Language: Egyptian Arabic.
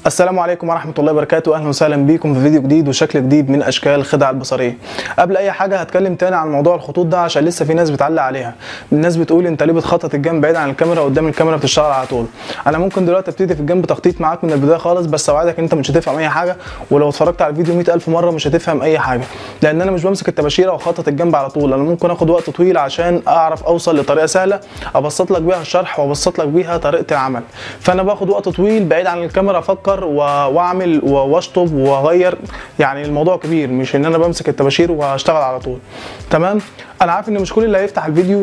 السلام عليكم ورحمة الله وبركاته أهلا وسهلا بيكم في فيديو جديد وشكل جديد من أشكال الخدع البصرية قبل أي حاجة هتكلم تاني عن موضوع الخطوط ده عشان لسه في ناس بتعلق عليها الناس بتقول أنت ليه بتخطط الجنب بعيد عن الكاميرا قدام الكاميرا بتشتغل على طول أنا ممكن دلوقتي أبتدي في الجنب تخطيط معاك من البداية خالص بس أوعدك أنت مش هتفهم أي حاجة ولو اتفرجت على الفيديو 100000 مرة مش هتفهم أي حاجة لأن أنا مش بمسك التباشيرة وأخطط الجنب على طول أنا ممكن آخد وقت طويل عشان أعرف أوصل لطريقة سهلة أبسط لك بيها الشرح وأبسط لك بيها طريقة العمل فأنا باخد وقت طويل بعيد عن الكاميرا أفكر و... واعمل و- واشطب واغير يعني الموضوع كبير مش ان انا بمسك الطباشير واشتغل على طول تمام انا عارف ان مش كل اللي هيفتح الفيديو